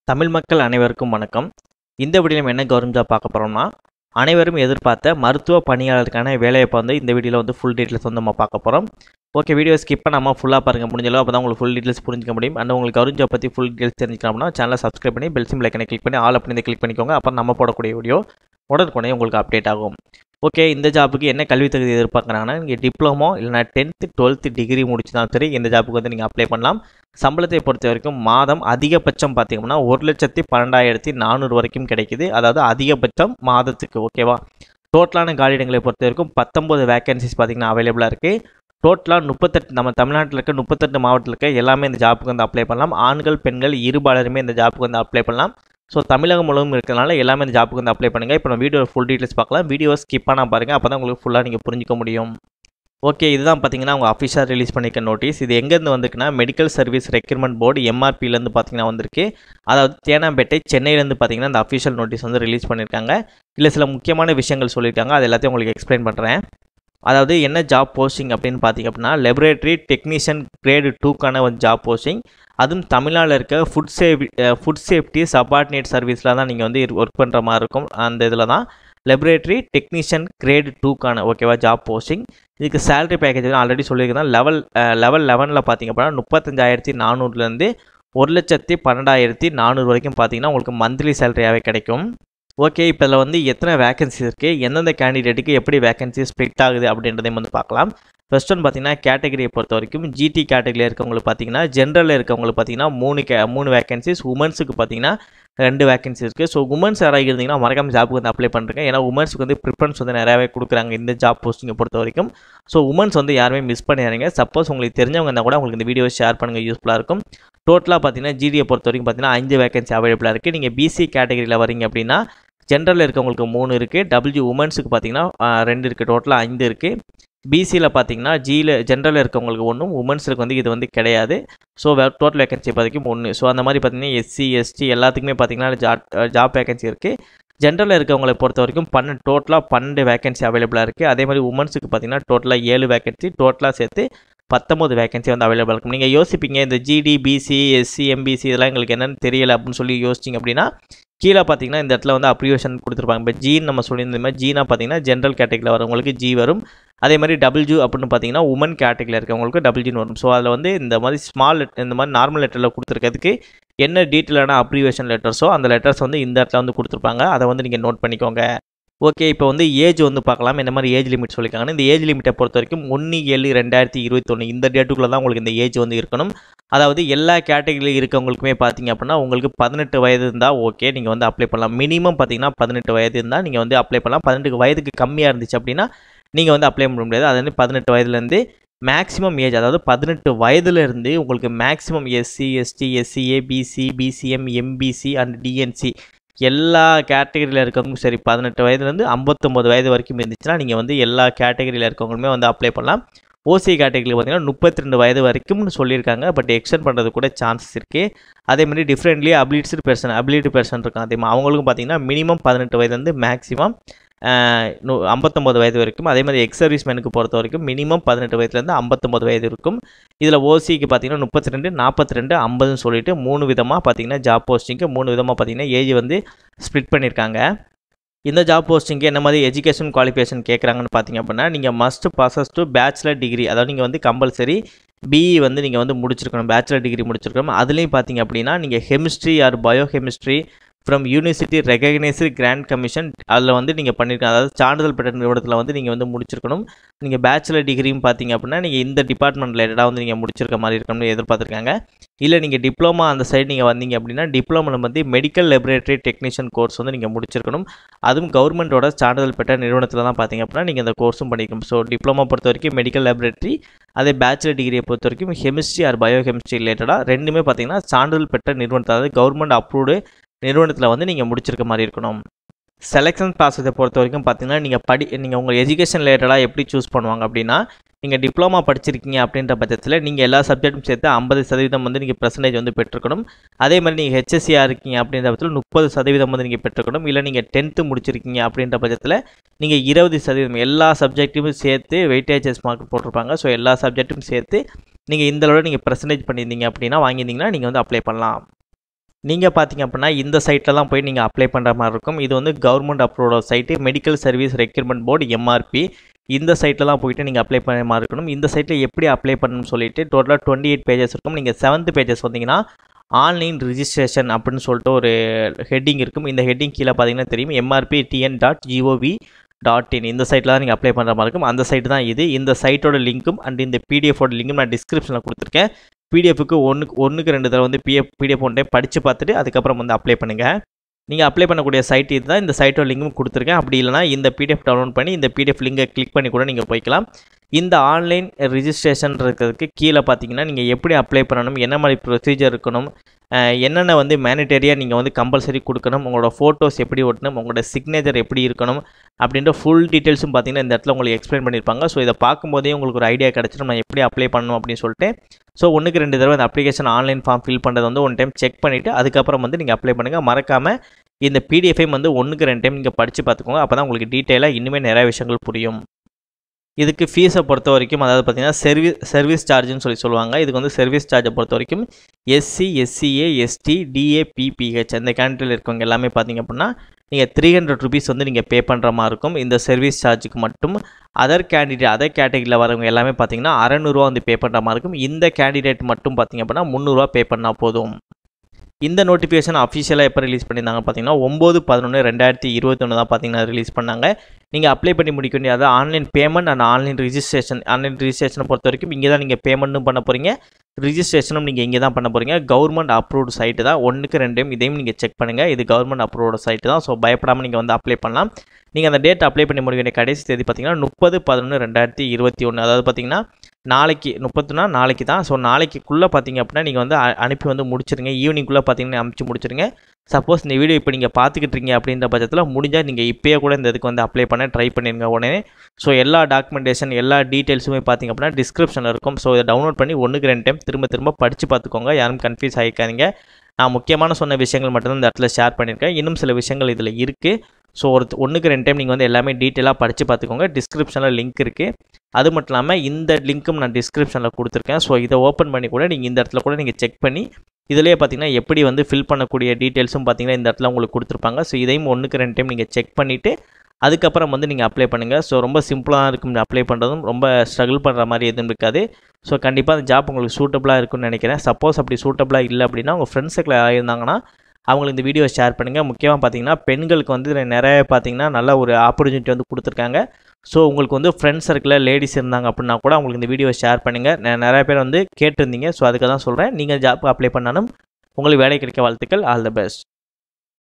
தமிழ் மக்கள் அனைவருக்கும் வணக்கம் இந்த வீடியோவில் நம்ம என்ன கவர்மெண்ட் ஜாப் பார்க்க போகிறோம்னா அனைவரும் எதிர்பார்த்த மருத்துவ பணியாளருக்கான வேலைவாய்ப்பு வந்து இந்த வீடியோவில் வந்து ஃபுல் டீட்டெயில்ஸ் வந்து நம்ம பார்க்க போகிறோம் ஓகே வீடியோ ஸ்கிப் பண்ணாமல் ஃபுல்லாக பாருங்கள் முடிஞ்சளவு அப்போ தான் உங்களுக்கு ஃபுல் டீட்டெயில்ஸ் புரிஞ்சிக்க முடியும் அண்ட் உங்களுக்கு கவர்மெண்ட் ஜாப் பற்றி ஃபுல் டீட்டெயில்ஸ் தெரிஞ்சுக்கணும்னா சேனலை சப்ஸ்கிரைப் பண்ணி பெல் சிம் லைக்கனை கிளிக் பண்ணி ஆல் அப்படி கிளிக் பண்ணிக்கோங்க அப்போ நம்ம போடக்கூடிய வீடியோ உடனுக்குடனே உங்களுக்கு அப்டேட் ஆகும் ஓகே இந்த ஜாப்புக்கு என்ன கல்வி தகுதி எதிர்பார்க்குறாங்கன்னா நீங்கள் டிப்ளமோ இல்லைனா டென்த்து டுவெல்த்து டிகிரி முடிச்சுதான் சரி இந்த ஜாப்புக்கு வந்து நீங்கள் அப்ளை பண்ணலாம் சம்பளத்தை பொறுத்த வரைக்கும் மாதம் அதிகபட்சம் பார்த்தீங்கன்னா ஒரு லட்சத்தி பன்னெண்டாயிரத்தி நானூறு வரைக்கும் கிடைக்குது அதாவது அதிகபட்சம் மாதத்துக்கு ஓகேவா டோட்டலான காலியிடங்களை பொறுத்த வரைக்கும் பத்தொம்பது வேகன்சிஸ் பார்த்தீங்கன்னா அவைலபிளாக இருக்குது டோட்டலாக முப்பத்தெட்டு நம்ம தமிழ்நாட்டில் இருக்க முப்பத்தெட்டு மாவட்டத்தில் இருக்க எல்லாமே இந்த ஜாப்புக்கு வந்து அப்ளை பண்ணலாம் ஆண்கள் பெண்கள் இருபாலருமே இந்த ஜாப்புக்கு வந்து அப்ளை பண்ணலாம் ஸோ தமிழகம் முழுவதும் இருக்கிறனால எல்லாமே இந்த ஜாப்புக்கு வந்து அப்ளை பண்ணுங்கள் இப்போ நம்ம வீடியோ ஃபுல் டீட்டெயில்ஸ் பார்க்கலாம் வீடியோ ஸ்கிப் பண்ணால் பாருங்கள் அப்போ தான் உங்களுக்கு ஃபுல்லாக நீங்கள் புரிஞ்சிக்க முடியும் ஓகே இதுதான் பார்த்தீங்கன்னா அவங்க அஃபிஷியல் ரிலீஸ் பண்ணிக்க நோட்டீஸ் இது எங்கேருந்து வந்திருக்குன்னா மெடிக்கல் சர்வீஸ் ரெக்ரூட்மெண்ட் போர்டு எம்ஆர்பிலேருந்து பார்த்தீங்கன்னா வந்திருக்கு அதாவது தேனாம்பேட்டை சென்னையிலேருந்து பார்த்தீங்கன்னா இந்த அஃபிஷியல் நோட்டீஸ் வந்து ரிலீஸ் பண்ணியிருக்காங்க இல்லை சில முக்கியமான விஷயங்கள் சொல்லியிருக்காங்க அது எல்லாத்தையும் உங்களுக்கு எக்ஸ்பிளைன் பண்ணுறேன் அதாவது என்ன ஜாப் போஸ்டிங் அப்படின்னு பார்த்தீங்க அப்படின்னா லெபரேட்டரி டெக்னீஷியன் கிரேடு டூக்கான ஒரு ஜாப் போஸ்டிங் அதுவும் தமிழ்நாட்டில் இருக்க food safety food safety subordinate சர்வீஸில் தான் நீங்கள் வந்து ஒர்க் பண்ணுற மாதிரி இருக்கும் அந்த இதில் தான் லெபரேட்டரி டெக்னீஷியன் கிரேடு டூக்கான ஓகேவா ஜாப் போஸ்டிங் இதுக்கு சேலரி பேக்கேஜ் ஆல்ரெடி சொல்லியிருக்கேன் லெவல் லெவல் லெவனில் பார்த்தீங்க அப்படின்னா முப்பத்தஞ்சாயிரத்தி நானூறுலேருந்து ஒரு லட்சத்தி பன்னெண்டாயிரத்தி நானூறு வரைக்கும் பார்த்தீங்கன்னா உங்களுக்கு மந்த்லி சேலரியாகவே கிடைக்கும் ஓகே இப்போ இதில் வந்து எத்தனை வேகன்சி இருக்குது எந்தெந்த கேண்டிடேட்டுக்கு எப்படி வேகன்சி ஸ்ப்ளிட் ஆகுது அப்படின்றதையும் வந்து பார்க்கலாம் ஃபர்ஸ்ட் ஒன் பார்த்தீங்கன்னா கேட்டகரியை பொறுத்த வரைக்கும் ஜிடி கேட்டகரியில் இருக்கவங்களுக்கு பார்த்தீங்கன்னா ஜென்ரலில் இருக்கவங்களுக்கு பார்த்தீங்கன்னா மூணு கே மூணு வேகன்சிஸ் உமன்ஸுக்கு பார்த்தீங்கன்னா ரெண்டு வேகன்சி இருக்குது ஸோ உமன்ஸ் யாராவது இருந்தீங்கன்னா மறக்காம ஜாப்புக்கு வந்து அப்ளை பண்ணுறேன் ஏன்னா உமன்ஸுக்கு வந்து ப்ரிஃபரன்ஸ் வந்து நிறையாவே கொடுக்குறாங்க இந்த ஜாப் போஸ்டிங்கை பொறுத்த வரைக்கும் ஸோ உமன்ஸ் வந்து யாருமே மிஸ் பண்ணிடுறீங்க சப்போஸ் உங்களுக்கு தெரிஞ்சவங்க இருந்தால் கூட உங்களுக்கு இந்த வீடியோ ஷேர் பண்ணுங்கள் யூஸ்ஃபுல்லாக இருக்கும் டோட்டலாக பார்த்தீங்கன்னா ஜிடியை பொறுத்த வரைக்கும் பார்த்தீங்கன்னா அஞ்சு வேகன்சி அவைலபிளாக இருக்குது நீங்கள் பிசி கேட்டகரியில் வரீங்க அப்படின்னா ஜென்ரலில் இருக்கவங்களுக்கு மூணு இருக்குது டபிள்யூ உமன்ஸுக்கு பார்த்தீங்கன்னா ரெண்டு இருக்குது டோட்டலாக ஐந்து இருக்குது பிசியில் பார்த்தீங்கன்னா ஜியில் ஜென்ரலில் இருக்கவங்களுக்கு ஒன்றும் உமன்ஸுக்கு வந்து இது வந்து கிடையாது ஸோ டோட்டல் வேகன்சி பார்த்தீங்கன்னா ஒன்று ஸோ அந்த மாதிரி பார்த்தீங்கன்னா எஸ்சி எஸ்டி எல்லாத்துக்குமே பார்த்தீங்கன்னா ஜாப் ஜாப் வேகன்சி இருக்குது ஜென்ரலில் இருக்கவங்களை பொறுத்த வரைக்கும் பன்னெண்டு டோட்டலாக பன்னெண்டு வேகன்சி அவைலபிளாக இருக்குது அதே மாதிரி உமன்ஸுக்கு பார்த்தீங்கன்னா டோட்டலாக ஏழு வேகன்சி டோட்டலாக சேர்த்து பத்தொம்பது வேகன்சி வந்து அவைலபிளாக இருக்கும் நீங்கள் யோசிப்பீங்க இந்த ஜிடி பிசி எஸ்சி எம்பிசி இதெல்லாம் எங்களுக்கு என்னென்னு தெரியல அப்படின்னு சொல்லி யோசிச்சிங்க அப்படின்னா கீழே பார்த்தீங்கன்னா இந்த இடத்துல வந்து அப்ரிவேஷன் கொடுத்துருப்பாங்க இப்போ ஜீன் நம்ம சொல்லியிருந்த மாதிரி ஜீனா பார்த்தீங்கன்னா ஜென்ரல் கேட்டகரியில் வரவங்களுக்கு ஜி வரும் அதே மாதிரி டபுள்ஜூ அப்படின்னு பார்த்தீங்கன்னா உமன் கேட்டகரியில் இருக்கவங்களுக்கு டபுள்ஜின்னு வரும் ஸோ அதில் வந்து இந்த மாதிரி ஸ்மால் இந்த மாதிரி நார்மல் லெட்டரில் கொடுத்துருக்கிறதுக்கு என்ன டீட்டெயிலான அப்ரிவேஷன் லெட்டர்ஸோ அந்த லெட்டர்ஸ் வந்து இந்த இடத்துல வந்து கொடுத்துருப்பாங்க அதை வந்து நீங்கள் நோட் பண்ணிக்கோங்க ஓகே இப்போ வந்து ஏஜ் வந்து பார்க்கலாம் இந்த மாதிரி ஏஜ் லிமிட் சொல்லியிருக்காங்கன்னா இந்த ஏஜ் லிமிட்டை பொறுத்த வரைக்கும் ஒன்று ஏழு ரெண்டாயிரத்தி இருபத்தொன்று இந்த டேட்டுக்குள்ளே தான் உங்களுக்கு இந்த ஏஜ் வந்து இருக்கணும் அதாவது எல்லா கேட்டகரியில் இருக்கவங்களுக்குமே பார்த்தீங்க அப்படின்னா உங்களுக்கு பதினெட்டு வயது இருந்தால் ஓகே நீங்கள் வந்து அப்ளை பண்ணலாம் மினிமம் பார்த்தீங்கன்னா பதினெட்டு வயது இருந்தால் நீங்கள் வந்து அப்ளை பண்ணலாம் பதினெட்டு வயதுக்கு கம்மியாக இருந்துச்சு அப்படின்னா நீங்கள் வந்து அப்ளை பண்ண முடியாது அது வந்து பதினெட்டு வயதுலேருந்து மேக்ஸிமம் ஏஜ் அதாவது பதினெட்டு வயதுலேருந்து உங்களுக்கு maximum SC ST SCA BC BCM MBC and DNC எல்லா கேட்டகரியில் இருக்கவங்களும் சரி பதினெட்டு வயதுலேருந்து ஐம்பத்தொம்பது வயது வரைக்கும் இருந்துச்சுன்னா நீங்கள் வந்து எல்லா கேட்டகரியில் இருக்கவங்களுமே வந்து அப்ளை பண்ணலாம் ஓசி கேட்டகரியில் பார்த்தீங்கன்னா முப்பத்தி ரெண்டு வயது வரைக்கும்னு சொல்லியிருக்காங்க பட் எக்ஸ்டெண்ட் பண்ணுறது கூட சான்சஸ் இருக்குது அதே மாதிரி differently abled person ability person இருக்காங்க அதே மாதிரி அவங்களுக்கும் பார்த்தீங்கன்னா மினிமம் பதினெட்டு வயதுலேருந்து மேக்ஸிமம் ஐம்பத்தொம்பது வயது வரைக்கும் அதே மாதிரி எக்ஸ் சர்வீஸ் மேனுக்கு பொறுத்த வரைக்கும் மினிமம் பதினெட்டு வயதுலேருந்து ஐம்பத்தொம்பது வயது இருக்கும் இதில் ஓசிக்கு பார்த்தீங்கன்னா முப்பத்தி ரெண்டு நாற்பத்தி ரெண்டு ஐம்பதுன்னு சொல்லிட்டு மூணு விதமாக பார்த்தீங்கன்னா ஜாப் போஸ்டிங்க்கு மூணு விதமாக பார்த்தீங்கன்னா ஏஜ் வந்து ஸ்ப்ளிட் பண்ணியிருக்காங்க இந்த ஜாப் போஸ்டிங்க்கு என்ன மாதிரி எஜுகேஷன் குவாலிஃபிகேஷன் கேட்குறாங்கன்னு பார்த்தீங்க அப்படின்னா நீங்கள் must possess to bachelor degree அதாவது நீங்கள் வந்து கம்பல்சரி பிஇ வந்து நீங்கள் வந்து முடிச்சிருக்கணும் பேச்சுலர் டிகிரி முடிச்சிருக்கணும் அதுலேயும் பார்த்தீங்க அப்படின்னா நீங்கள் chemistry or bio chemistry from university recognised grant commission அதில் வந்து நீங்கள் பண்ணியிருக்கணும் அதாவது சான்றிதழ் பெற்ற நிறுவனத்தில் வந்து நீங்கள் வந்து முடிச்சிருக்கணும் நீங்கள் பேச்சுலர் டிகிரியும் பார்த்தீங்க அப்படின்னா நீங்கள் இந்த டிபார்ட்மெண்ட் ரிலேட்டடாக வந்து நீங்கள் முடிச்சிருக்க மாதிரி இருக்கணும்னு எதிர்பார்த்துருக்காங்க இல்லை நீங்கள் டிப்ளமா அந்த சைடு நீங்கள் வந்தீங்க அப்படின்னா டிப்ளமோவில் வந்து மெடிக்கல் லெபரேட்டரி டெக்னீஷியன் கோர்ஸ் வந்து நீங்கள் முடிச்சிருக்கணும் அதுவும் கவர்மெண்ட்டோட சான்றிதழ் பெற்ற நிறுவனத்தில் தான் பார்த்தீங்க அப்படின்னா நீங்கள் இந்த கோர்ஸும் பண்ணிக்கணும் ஸோ டிப்ளமா பொறுத்த வரைக்கும் மெடிக்கல் லெபரேட்டரி அதே பேச்சுலர் டிகிரியை பொறுத்த வரைக்கும் கெமிஸ்ட்ரி ஆர் பயோ கெமிஸ்ட்ரி ரிலேட்டடாக ரெண்டுமே பார்த்தீங்கன்னா சான்றிதழ் பெற்ற நிறுவனத்தில் அதாவது கவர்மெண்ட் அப்ரூவ்டு நிறுவனத்தில் வந்து நீங்கள் முடிச்சிருக்க மாதிரி இருக்கணும் செலெக்ஷன் ப்ராசஸை பொறுத்த வரைக்கும் பார்த்தீங்கன்னா நீங்கள் படி நீங்கள் உங்கள் எஜுகேஷன் ரிலேட்டடாக எப்படி சூஸ் பண்ணுவாங்க அப்படின்னா நீங்கள் டிப்ளமா படிச்சிருக்கீங்க அப்படின்ற பட்சத்தில் நீங்கள் எல்லா சப்ஜெக்ட்டும் சேர்த்து ஐம்பது சதவீதம் வந்து நீங்கள் பர்சன்டேஜ் வந்து பெற்றுக்கணும் அதே மாதிரி நீங்கள் ஹெச்எஸ்சியாக இருக்கீங்க அப்படின்ற பட்சத்தில் முப்பது சதவீதம் வந்து நீங்கள் பெற்றுக்கணும் இல்லை நீங்கள் டென்த்து முடிச்சிருக்கீங்க அப்படின்ற பட்சத்தில் நீங்கள் இருபது சதவீதம் எல்லா சப்ஜெக்ட்டையும் சேர்த்து வெயிட்டேஜஸ் மார்க் போட்டிருப்பாங்க ஸோ எல்லா சப்ஜெக்ட்டும் சேர்த்து நீங்கள் இந்த அளவு நீங்கள் பர்சன்டேஜ் பண்ணியிருந்தீங்க அப்படின்னா வாங்கியிருந்தீங்கன்னா நீங்கள் வந்து அப்ளை பண்ணலாம் நீங்கள் பார்த்தீங்க அப்படின்னா இந்த சைட்டில் தான் போய் நீங்கள் அப்ளை பண்ணுற மாதிரி இருக்கும் இது வந்து கவர்மெண்ட் அப்ரூவோட site medical service recruitment board MRB இந்த சைட்டில் தான் போயிட்டு நீங்கள் அப்ளை பண்ண மாதிரி இருக்கணும் இந்த சைட்டில் எப்படி அப்ளை பண்ணணும்னு சொல்லிட்டு டோட்டலாக டுவெண்ட்டி எயிட் பேஜஸ் இருக்கும் நீங்கள் செவன்த் பேஜஸ் வந்தீங்கன்னா ஆன்லைன் ரிஜிஸ்ட்ரேஷன் அப்படின்னு சொல்லிட்டு ஒரு ஹெட்டிங் இருக்கும் இந்த ஹெட்டிங் கீழே பார்த்தீங்கன்னா தெரியும் MRB TN dot G O V dot in இந்த சைட்டில் தான் நீங்கள் அப்ளை பண்ணுற மாதிரி இருக்கும் அந்த சைட்டு தான் இது இந்த சைட்டோட லிங்க்கும் அண்ட் இந்த பிடிஎஃபோட லிங்க்கும் நான் டிஸ்கிரிப்ஷனில் கொடுத்துருக்கேன் பிடிஎஃப்க்கு ஒன்றுக்கு ஒன்றுக்கு ரெண்டு தடவை வந்து பிஎஃப் பிடிஎஃப் ஒன் டைம் படித்து பார்த்துட்டு அதுக்கப்புறம் வந்து அப்ளை பண்ணுங்கள் நீங்கள் அப்ளை பண்ணக்கூடிய சைட் இது தான் இந்த சைட்டோட லிங்க்கும் கொடுத்துருக்கேன் அப்படி இல்லைனா இந்த பிடிஎஃப் டவுன்லோட் பண்ணி இந்த பிடிஎஃப் லிங்கை கிளிக் பண்ணி கூட நீங்கள் போய்க்கலாம் இந்த ஆன்லைன் ரிஜிஸ்ட்ரேஷன் இருக்கிறதுக்கு கீழே பார்த்தீங்கன்னா நீங்கள் எப்படி அப்ளை பண்ணணும் என்ன மாதிரி ப்ரொசீஜர் இருக்கணும் என்னென்ன வந்து மேனிட்டரியாக நீங்கள் வந்து கம்பல்சரி கொடுக்கணும் உங்களோட ஃபோட்டோஸ் எப்படி ஒட்டணும் உங்களோட சிக்னேச்சர் எப்படி இருக்கணும் அப்படின்ற ஃபுல் டீட்டெயில்ஸும் பார்த்தீங்கன்னா இந்த இடத்துல உங்களுக்கு எக்ஸ்பிளைன் பண்ணியிருப்பாங்க ஸோ இதை பார்க்கும்போதே உங்களுக்கு ஒரு ஐடியா கிடச்சிடும் நான் எப்படி அப்ளை பண்ணணும் அப்படின்னு சொல்லிட்டு ஸோ ஒன்றுக்கு ரெண்டு தடவை அந்த அப்ளிகேஷன் ஆன்லைன் ஃபார்ம் ஃபில் பண்ணுறது வந்து ஒன் டைம் செக் பண்ணிவிட்டு அதுக்கப்புறம் வந்து நீங்கள் அப்ளை பண்ணுங்கள் மறக்காமல் இந்த பிடிஎஃபையும் வந்து ஒன்றுக்கு ரெண்டு டைம் நீங்கள் படித்து பார்த்துக்கோங்க அப்போ தான் உங்களுக்கு டீட்டெயிலாக இன்னுமே நிறைய விஷயங்கள் புரியும் இதுக்கு ஃபீஸை பொறுத்த வரைக்கும் அதாவது பார்த்தீங்கன்னா சர்வீஸ் சர்வீஸ் சார்ஜுன்னு சொல்லி சொல்லுவாங்க இதுக்கு வந்து சர்வீஸ் சார்ஜை பொறுத்த வரைக்கும் SC SCA ST DA PPH அந்த கேண்டில் இருக்கவங்க எல்லாமே பார்த்தீங்க அப்படின்னா நீங்கள் த்ரீ ஹண்ட்ரட் ருபீஸ் வந்து நீங்கள் பே பண்ணுற மாதிரி இருக்கும் இந்த சர்வீஸ் சார்ஜுக்கு மட்டும் அதர் கேண்டிடேட் அதர் கேட்டகரியில் வரவங்க எல்லாமே பார்த்தீங்கன்னா அறநூறுவா வந்து பே பண்ணுற மாதிரி இருக்கும் இந்த கேண்டிடேட் மட்டும் பார்த்தீங்க அப்படின்னா முந்நூறுரூவா பே பண்ணால் போதும் இந்த நோட்டிஃபிகேஷன் அஃபிஷியலாக எப்போ ரிலீஸ் பண்ணியிருந்தாங்க பார்த்தீங்கன்னா ஒம்பது பதினொன்று ரெண்டாயிரத்தி இருபத்தொன்று தான் பார்த்தீங்கன்னா ரிலீஸ் பண்ணாங்க நீங்கள் அப்ளை பண்ணி முடிக்க வேண்டிய அதாவது online payment and online registration online ரிஜிஸ்ட்ரேஷனை பொறுத்த வரைக்கும் இங்கே தான் நீங்கள் பேமெண்ட்டும் பண்ண போகிறீங்க ரிஜிஸ்ட்ரேஷனும் நீங்கள் இங்கே தான் பண்ண போகிறீங்க கவர்மெண்ட் அப்ரூவ்டு சைட்டு தான் ஒன்றுக்கு ரெண்டையும் இதையும் நீங்கள் செக் பண்ணுங்கள் இது கவர்மெண்ட் அப்ரூவோட சைட்டு தான் ஸோ பயப்படாமல் நீங்கள் வந்து அப்ளை பண்ணலாம் நீங்கள் அந்த டேட் அப்ளை பண்ணி முடிக்க வேண்டிய கடைசி தேதி பார்த்தீங்கன்னா முப்பது பதினொன்று ரெண்டாயிரத்தி இருபத்தி ஒன்று அதாவது பார்த்தீங்கன்னா நாளைக்கு முப்பத்துனா நாளைக்கு தான் ஸோ நாளைக்குள்ளே பார்த்தீங்க அப்படின்னா நீங்கள் வந்து அனுப்பி வந்து முடிச்சிருங்க ஈவினிங்குள்ளே பார்த்தீங்கன்னா அனுப்பிச்சு முடிச்சிருங்க சப்போஸ் இந்த வீடியோ இப்போ நீங்கள் பார்த்துக்கிட்டு இருக்கீங்க அப்படின்ற பட்சத்தில் முடிஞ்சால் நீங்கள் இப்போயே கூட இந்த இதுக்கு வந்து அப்ளை பண்ண ட்ரை பண்ணிடுங்க உடனே ஸோ எல்லா டாக்குமெண்டேஷன் எல்லா டீட்டெயில்ஸுமே பார்த்தீங்க அப்படின்னா டிஸ்கிரிப்ஷனில் இருக்கும் ஸோ இதை டவுன்லோட் பண்ணி ஒன்றுக்கு ரெண்டு டைம் திரும்ப திரும்ப படித்து பார்த்துக்கோங்க யாரும் கன்ஃபியூஸ் ஆகிக்காதீங்க நான் முக்கியமான சொன்ன விஷயங்கள் மட்டும்தான் இந்த இடத்துல ஷேர் பண்ணியிருக்கேன் இன்னும் சில விஷயங்கள் இதில் இருக்குது ஸோ ஒரு ஒன்றுக்கு ரெண்டு டைம் நீங்கள் வந்து எல்லாமே டீட்டெயிலாக படித்து பார்த்துக்கோங்க டிஸ்கிரிப்ஷனில் லிங்க் இருக்குது அது மட்டும் இல்லாமல் இந்த லிங்க்கும் நான் டிஸ்கிரிப்ஷனில் கொடுத்துருக்கேன் ஸோ இதை ஓப்பன் பண்ணி கூட நீங்கள் இந்த இடத்துல கூட நீங்கள் செக் பண்ணி இதிலே பார்த்தீங்கன்னா எப்படி வந்து ஃபில் பண்ணக்கூடிய டீட்டெயில்ஸும் பார்த்தீங்கன்னா இந்த இடத்துல உங்களுக்கு கொடுத்துருப்பாங்க ஸோ இதையும் ஒன்றுக்கு ரெண்டு டைம் நீங்கள் செக் பண்ணிவிட்டு அதுக்கப்புறம் வந்து நீங்கள் அப்ளை பண்ணுங்கள் ஸோ ரொம்ப சிம்பிளாக இருக்கும் அப்ளை பண்ணுறதும் ரொம்ப ஸ்ட்ரகிள் பண்ணுற மாதிரி எதுவும் இருக்காது ஸோ கண்டிப்பாக அந்த ஜாப் உங்களுக்கு சூட்டபுளாக இருக்கும்னு நினைக்கிறேன் சப்போஸ் அப்படி சூட்டபுளாக இல்லை அப்படின்னா உங்கள் ஃப்ரெண்ட்ஸுக்கு இருந்தாங்கன்னா அவங்களுக்கு இந்த வீடியோ ஷேர் பண்ணுங்கள் முக்கியமாக பார்த்தீங்கன்னா பெண்களுக்கு வந்து நிறைய பார்த்தீங்கன்னா நல்ல ஒரு ஆப்பர்ச்சுனிட்டி வந்து கொடுத்துருக்காங்க ஸோ உங்களுக்கு வந்து ஃப்ரெண்ட்ஸ் சர்க்கிளில் லேடிஸ் இருந்தாங்க அப்படின்னா கூட அவங்களுக்கு இந்த வீடியோ ஷேர் பண்ணுங்கள் நிறைய பேர் வந்து கேட்டிருந்தீங்க ஸோ அதுக்கு தான் சொல்கிறேன் நீங்கள் ஜாப் அப்ளை பண்ணாலும் உங்களுக்கு வேலை கிடைக்க வாழ்த்துக்கள் ஆல் த பெஸ்ட்